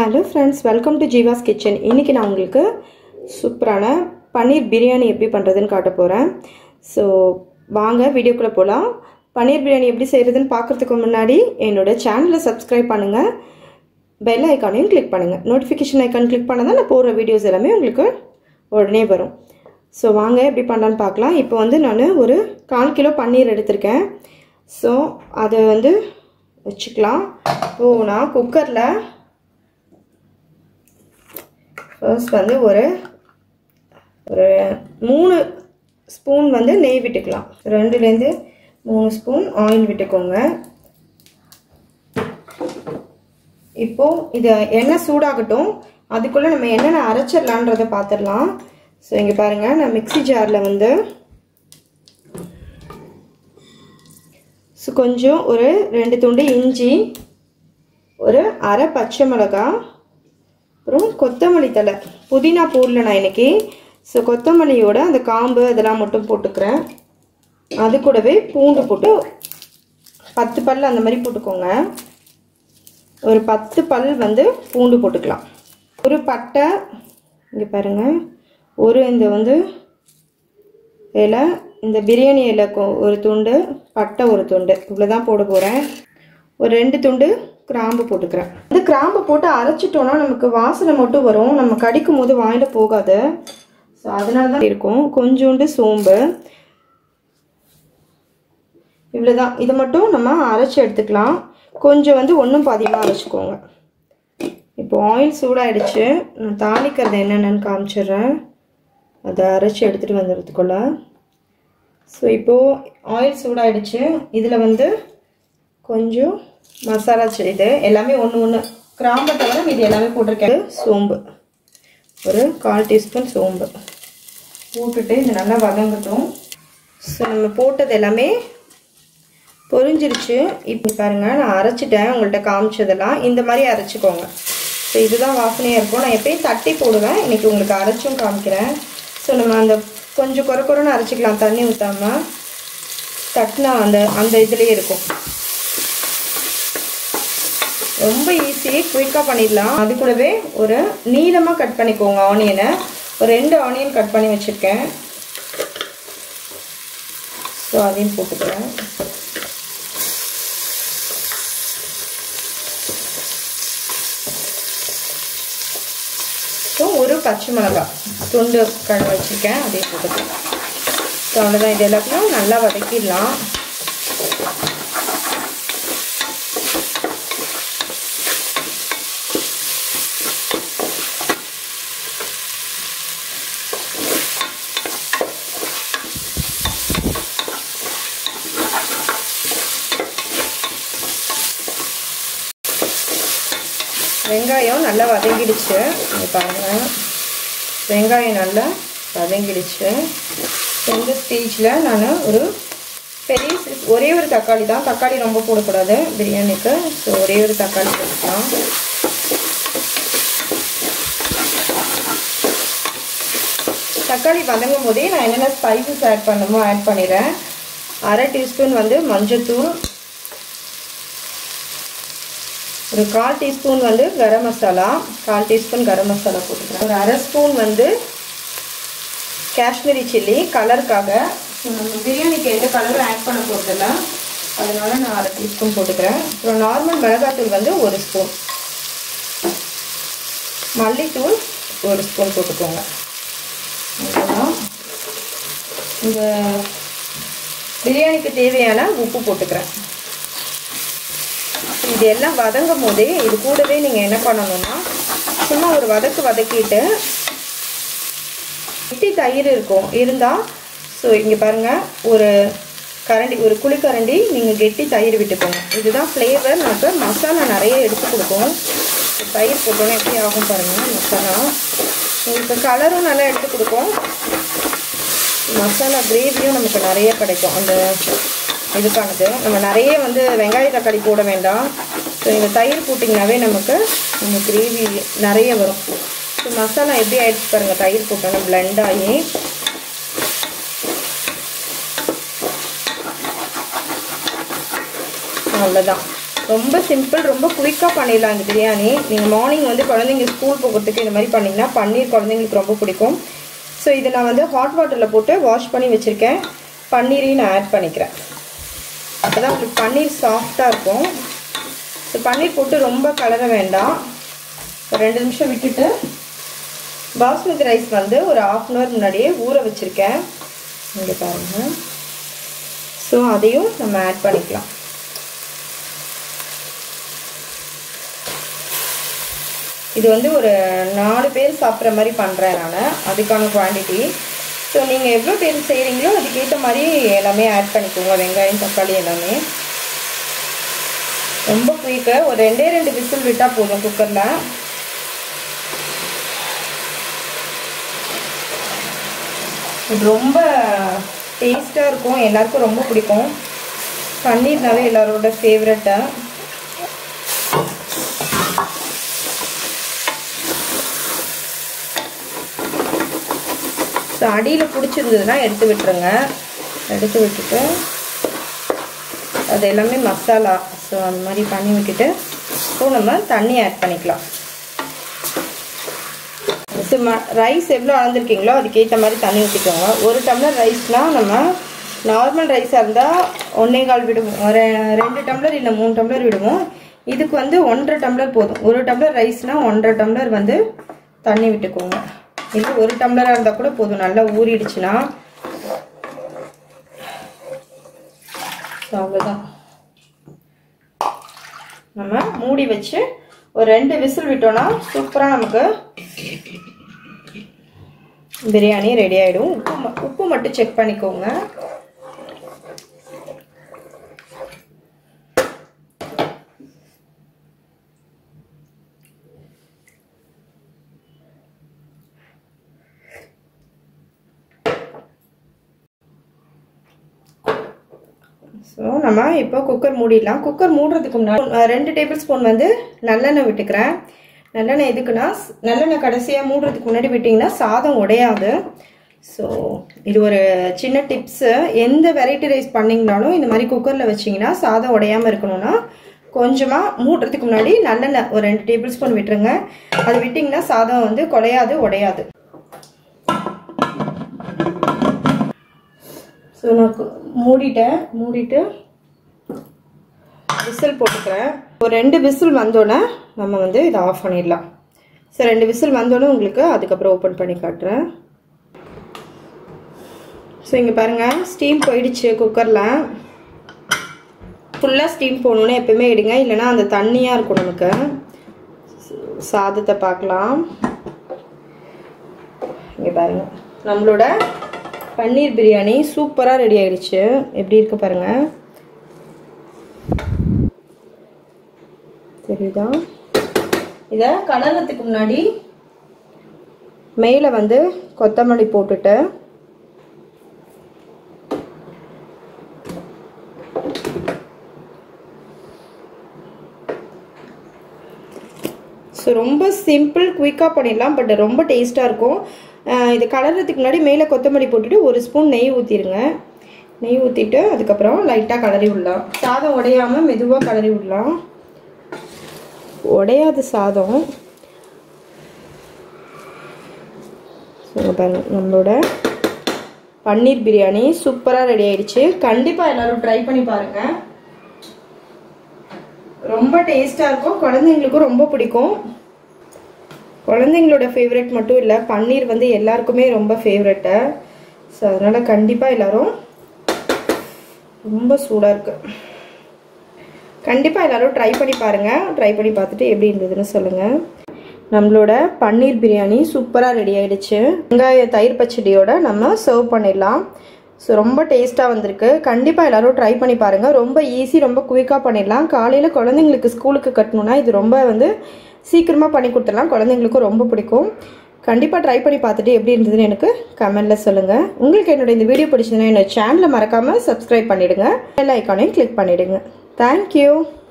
hello friends welcome to Jeeva's kitchen இன்றைக்கி நான் உங்களுக்கு சூப்பரான பன்னீர் பிரியாணி எப்படி பண்ணுறதுன்னு காட்ட போகிறேன் ஸோ வாங்க வீடியோக்குள்ளே போகலாம் பன்னீர் பிரியாணி எப்படி செய்கிறதுன்னு பார்க்குறதுக்கு முன்னாடி என்னோட சேனலை சப்ஸ்கிரைப் பண்ணுங்கள் பெல் ஐக்கானையும் கிளிக் பண்ணுங்கள் நோட்டிஃபிகேஷன் ஐக்கான் கிளிக் பண்ணால் தான் நான் போடுற வீடியோஸ் எல்லாமே உங்களுக்கு உடனே வரும் ஸோ வாங்க எப்படி பண்ணலான்னு பார்க்கலாம் இப்போ வந்து நான் ஒரு கால் கிலோ பன்னீர் எடுத்திருக்கேன் ஸோ அதை வந்து வச்சுக்கலாம் இப்போது நான் குக்கரில் ஃபர்ஸ்ட் வந்து ஒரு ஒரு மூணு ஸ்பூன் வந்து நெய் விட்டுக்கலாம் ரெண்டுலேருந்து மூணு ஸ்பூன் ஆயில் விட்டுக்கோங்க இப்போது இது எண்ணெய் சூடாகட்டும் அதுக்குள்ளே நம்ம என்னென்ன அரைச்சிடலான்றதை பார்த்துடலாம் ஸோ இங்கே பாருங்கள் நான் மிக்சி ஜாரில் வந்து ஸோ கொஞ்சம் ஒரு ரெண்டு துண்டு இஞ்சி ஒரு அரை பச்சை மிளகா அப்புறம் கொத்தமல்லி தலை புதினா போடல நான் இன்னைக்கு ஸோ கொத்தமல்லியோட அந்த காம்பு அதெல்லாம் மட்டும் போட்டுக்கிறேன் அது கூடவே பூண்டு போட்டு பத்து பல் அந்த மாதிரி போட்டுக்கோங்க ஒரு பத்து பல் வந்து பூண்டு போட்டுக்கலாம் ஒரு பட்டை இங்கே பாருங்கள் ஒரு இந்த வந்து இலை இந்த பிரியாணி இலை ஒரு துண்டு பட்டை ஒரு துண்டு இவ்வளோ தான் போட போகிறேன் ஒரு ரெண்டு துண்டு கிராம்பு போட்டுக்கிறேன் இந்த கிராம்பு போட்டு அரைச்சிட்டோன்னா நமக்கு வாசனை மட்டும் வரும் நம்ம கடிக்கும் போது வாயில் போகாது ஸோ அதனால தான் இருக்கும் கொஞ்சோண்டு சோம்பு இவ்வளோ தான் இதை மட்டும் நம்ம அரைச்சி எடுத்துக்கலாம் கொஞ்சம் வந்து ஒன்றும் பாதியமாக அரைச்சிக்கோங்க இப்போ ஆயில் சூடாயிடுச்சு நான் தாளிக்கிறது என்னென்னு காமிச்சிடுறேன் அதை அரைச்சி எடுத்துகிட்டு வந்துடுறதுக்குள்ள ஸோ இப்போது ஆயில் சூடாயிடுச்சு இதில் வந்து கொஞ்சம் மசாலா இது எல்லாமே ஒன்று ஒன்று கிராம்பை தவிர இது எல்லாமே போட்டிருக்கேன் சோம்பு ஒரு கால் டீஸ்பூன் சோம்பு போட்டுட்டு இது நல்லா வதங்கட்டும் ஸோ நம்ம போட்டது எல்லாமே பொரிஞ்சிருச்சு இப்போ பாருங்கள் நான் அரைச்சிட்டேன் உங்கள்கிட்ட காமிச்சதெல்லாம் இந்த மாதிரி அரைச்சிக்கோங்க ஸோ இதுதான் வாசனையாக இருக்கும் நான் எப்பயும் தட்டி போடுவேன் இன்றைக்கி உங்களுக்கு அரைச்சும் காமிக்கிறேன் ஸோ நம்ம அந்த கொஞ்சம் குறை குறைன்னு அரைச்சிக்கலாம் தண்ணி ஊற்றாமல் தட்டினா அந்த அந்த இதுலேயே இருக்கும் ரொம்ப ஈஸி குயிக்காக பண்ணிடலாம் அது கூடவே ஒரு நீளமாக கட் பண்ணிக்கோங்க ஆனியனை ஒரு ரெண்டு ஆனியன் கட் பண்ணி வச்சுருக்கேன் ஸோ அதையும் போட்டுக்கிறேன் ஸோ ஒரு பச்சை மிளகா துண்டு கழ வச்சுருக்கேன் அதையும் போட்டுக்கலாம் ஸோ அவ்வளோதான் இது எல்லாத்தையும் நல்லா வதக்கிடலாம் வெங்காயம் நல்லா வதங்கிடுச்சு இங்கே பாருங்கள் வெங்காயம் நல்லா வதங்கிடுச்சு இந்த ஸ்டேஜில் நான் ஒரு பெரிய ஒரே ஒரு தக்காளி தான் தக்காளி ரொம்ப போடக்கூடாது பிரியாணிக்கு ஸோ ஒரே ஒரு தக்காளி போட்டுக்கலாம் தக்காளி வதங்கும் போதே நான் என்னென்ன ஸ்பைசஸ் ஆட் பண்ணணுமோ ஆட் பண்ணிடுறேன் அரை டீஸ்பூன் வந்து மஞ்சத்தூள் ஒரு கால் டீஸ்பூன் வந்து கரம் மசாலா கால் டீஸ்பூன் கரம் மசாலா போட்டுக்கிறேன் ஒரு அரை ஸ்பூன் வந்து காஷ்மீரி சில்லி கலருக்காக நம்ம பிரியாணிக்கு எந்த கலரும் ஆட் பண்ண போகிறதில்ல அதனால நான் அரை டீஸ்பூன் போட்டுக்கிறேன் அப்புறம் நார்மல் மிளகாத்தூள் வந்து ஒரு ஸ்பூன் மல்லித்தூள் ஒரு ஸ்பூன் போட்டுக்கோங்க அவ்வளோதான் இந்த பிரியாணிக்கு தேவையான உப்பு போட்டுக்கிறேன் இது எல்லாம் வதங்கும் போதே இது கூடவே நீங்கள் என்ன பண்ணணும்னா சும்மா ஒரு வதக்கு வதக்கிட்டு கெட்டி தயிர் இருக்கும் இருந்தால் ஸோ இங்கே பாருங்கள் ஒரு கரண்டி ஒரு குழிக்கரண்டி நீங்கள் கெட்டி தயிர் விட்டுக்கோங்க இதுதான் ஃப்ளேவர் நமக்கு மசாலா நிறைய எடுத்து கொடுக்கும் தயிர் போட்டோன்னே எப்படி ஆகும் பாருங்கள் மசாலா உங்களுக்கு கலரும் நல்லா எடுத்து கொடுக்கும் மசாலா கிரேவியும் நமக்கு நிறைய கிடைக்கும் அந்த இதுக்கானது நம்ம நிறைய வந்து வெங்காய தக்காளி போட வேண்டாம் ஸோ இந்த தயிர் போட்டிங்கனாவே நமக்கு இந்த கிரேவி நிறைய வரும் ஸோ மசாலா எப்படி ஆயிடுச்சு பாருங்கள் தயிர் போட்டோன்னா பிளெண்ட் ஆகி அவ்வளோதான் ரொம்ப சிம்பிள் ரொம்ப குயிக்காக பண்ணிடலாம் இந்த பிரியாணி நீங்கள் மார்னிங் வந்து குழந்தைங்க ஸ்கூல் போகிறதுக்கு இந்த மாதிரி பண்ணிங்கன்னா பன்னீர் குழந்தைங்களுக்கு ரொம்ப பிடிக்கும் ஸோ இதை நான் வந்து ஹாட் வாட்டரில் போட்டு வாஷ் பண்ணி வச்சுருக்கேன் பன்னீரையும் நான் ஆட் பண்ணிக்கிறேன் அப்போ தான் உங்களுக்கு பன்னீர் சாஃப்டாக இருக்கும் ஸோ பன்னீர் போட்டு ரொம்ப கலர வேண்டாம் ஒரு ரெண்டு நிமிஷம் விட்டுட்டு பாஸ்மதி ரைஸ் வந்து ஒரு ஆஃப் அன் ஹவர் முன்னாடியே ஊற வச்சுருக்கேன் இங்கே பாருங்கள் ஸோ அதையும் நம்ம ஆட் பண்ணிக்கலாம் இது வந்து ஒரு நாலு பேர் சாப்பிட்ற மாதிரி பண்ணுறேன் நான் அதுக்கான குவான்டிட்டி ஸோ நீங்கள் எவ்வளோ பேர் செய்கிறீங்களோ அதுக்கேற்ற மாதிரி எல்லாமே ஆட் பண்ணிக்கோங்க வெங்காயம் தக்காளி எல்லாமே ரொம்ப குயிக்கு ஒரு ரெண்டே ரெண்டு விசில் விட்டால் போதும் குக்கரில் இது ரொம்ப டேஸ்ட்டாக இருக்கும் எல்லாருக்கும் ரொம்ப பிடிக்கும் பன்னீர்னாவே எல்லாரோட ஃபேவரட்டை ஸோ அடியில் பிடிச்சிருந்ததுன்னா எடுத்து விட்டுருங்க எடுத்து விட்டுட்டு அது எல்லாமே மசாலா ஸோ அந்த மாதிரி பண்ணி விட்டுட்டு இப்போ நம்ம தண்ணி ஆட் பண்ணிக்கலாம் ஸோ ம ரைஸ் எவ்வளோ அளந்துருக்கீங்களோ அதுக்கேற்ற மாதிரி தண்ணி ஊற்றிக்கோங்க ஒரு டம்ளர் ரைஸ்னால் நம்ம நார்மல் ரைஸாக இருந்தால் ஒன்றே கால் விடுவோம் ஒரு ரெண்டு டம்ளர் இல்லை மூணு டம்ளர் விடுவோம் இதுக்கு வந்து ஒன்றரை டம்ளர் போதும் ஒரு டம்ளர் ரைஸ்னால் ஒன்றரை டம்ளர் வந்து தண்ணி விட்டுக்கோங்க இல்லை ஒரு டம்ளராக இருந்தால் கூட போதும் நல்லா ஊறிடுச்சுன்னா ஸோ அவ்வளோதான் நம்ம மூடி வச்சு ஒரு ரெண்டு விசில் விட்டோம்னா சூப்பராக நமக்கு பிரியாணி ரெடி ஆகிடும் உப்பு உப்பு மட்டும் செக் பண்ணிக்கோங்க ஸோ நம்ம இப்போ குக்கர் மூடிடலாம் குக்கர் மூடுறதுக்கு முன்னாடி ரெண்டு டேபிள் ஸ்பூன் வந்து நல்லெண்ணெய் விட்டுக்கிறேன் நல்லெண்ணெய் எதுக்குன்னா நல்லெண்ணெய் கடைசியாக மூடுறதுக்கு முன்னாடி விட்டிங்கன்னா சாதம் உடையாது ஸோ இது ஒரு சின்ன டிப்ஸு எந்த வெரைட்டி ரைஸ் பண்ணிங்கனாலும் இந்த மாதிரி குக்கரில் வச்சிங்கன்னா சாதம் உடையாமல் இருக்கணும்னா கொஞ்சமாக மூடுறதுக்கு முன்னாடி நல்லெண்ணெய் ஒரு ரெண்டு டேபிள் ஸ்பூன் விட்டுருங்க அது விட்டிங்கன்னா சாதம் வந்து குலையாது உடையாது ஸோ நான் மூடிட்டேன் மூடிட்டு விசில் போட்டுக்கிறேன் ஒரு ரெண்டு விசில் வந்தோடனே நம்ம வந்து இதை ஆஃப் பண்ணிடலாம் ஸோ ரெண்டு விசில் வந்தோடனே உங்களுக்கு அதுக்கப்புறம் ஓப்பன் பண்ணி காட்டுறேன் ஸோ இங்கே பாருங்கள் ஸ்டீம் போயிடுச்சு குக்கரில் ஃபுல்லாக ஸ்டீம் போகணுன்னு எப்பயுமே எடுங்க இல்லைனா அந்த தண்ணியாக இருக்கும் நமக்கு சாதத்தை பார்க்கலாம் இங்கே பாருங்கள் நம்மளோட பன்னீர் பிரியாணி சூப்பராக ரெடி ஆயிடுச்சு எப்படி இருக்கு பாருங்க தெரியுதா இதை கலர்றதுக்கு முன்னாடி மேலே வந்து கொத்தமல்லி போட்டுட்டு ஸோ ரொம்ப சிம்பிள் குயிக்காக பண்ணிடலாம் பட் ரொம்ப டேஸ்ட்டாக இருக்கும் இது கலர்றதுக்கு முன்னாடி மேலே கொத்தமல்லி போட்டுட்டு ஒரு ஸ்பூன் நெய் ஊற்றிடுங்க நெய் ஊற்றிட்டு அதுக்கப்புறம் லைட்டாக கலரி விடலாம் சாதம் உடையாமல் மெதுவாக கலரி விடலாம் உடையாது சாதம் பாருங்க நம்மளோட பன்னீர் பிரியாணி சூப்பராக ரெடி ஆயிடுச்சு கண்டிப்பாக எல்லாரும் ட்ரை பண்ணி பாருங்கள் ரொம்ப டேஸ்ட்டாக இருக்கும் குழந்தைங்களுக்கும் ரொம்ப பிடிக்கும் குழந்தைங்களோட ஃபேவரெட் மட்டும் இல்லை பன்னீர் வந்து எல்லாருக்குமே ரொம்ப ஃபேவரெட்டு ஸோ அதனால் கண்டிப்பாக எல்லோரும் ரொம்ப சூடாக இருக்குது கண்டிப்பாக எல்லோரும் ட்ரை பண்ணி பாருங்கள் ட்ரை பண்ணி பார்த்துட்டு எப்படி இருந்ததுன்னு சொல்லுங்கள் நம்மளோட பன்னீர் பிரியாணி சூப்பராக ரெடி ஆகிடுச்சு வெங்காய தயிர் பச்சடியோட நம்ம சர்வ் பண்ணிடலாம் ஸோ ரொம்ப டேஸ்ட்டாக வந்திருக்கு கண்டிப்பாக எல்லோரும் ட்ரை பண்ணி பாருங்கள் ரொம்ப ஈஸி ரொம்ப குயிக்காக பண்ணிடலாம் காலையில் குழந்தைங்களுக்கு ஸ்கூலுக்கு கட்டணுன்னா இது ரொம்ப வந்து சீக்கிரமாக பண்ணி கொடுத்துடலாம் குழந்தைங்களுக்கும் ரொம்ப பிடிக்கும் கண்டிப்பாக ட்ரை பண்ணி பார்த்துட்டு எப்படி இருந்ததுன்னு எனக்கு கமெண்டில் சொல்லுங்கள் உங்களுக்கு என்னோட இந்த வீடியோ பிடிச்சதுன்னா என்னோட சேனலை மறக்காமல் சப்ஸ்கிரைப் பண்ணிவிடுங்க பெல் ஐக்கானையும் கிளிக் பண்ணிவிடுங்க தேங்க்யூ